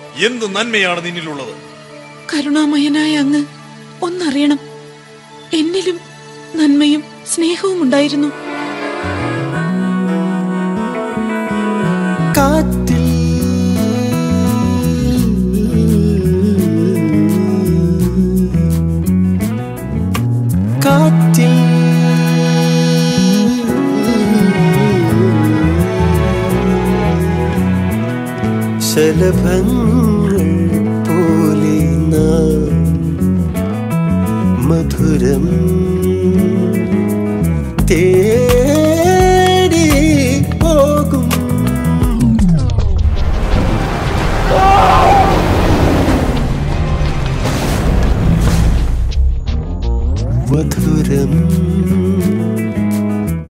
എന്ത് നന്മയാണ് നിന്നിലുള്ളത് കരുണാമയനായ അങ്ങ് ഒന്നറിയണം എന്നിലും നന്മയും സ്നേഹവും ഉണ്ടായിരുന്നു കാറ്റിൽ കാറ്റിൽ ശലഭങ്ങൾ പോലെ നാം മധുരം തേ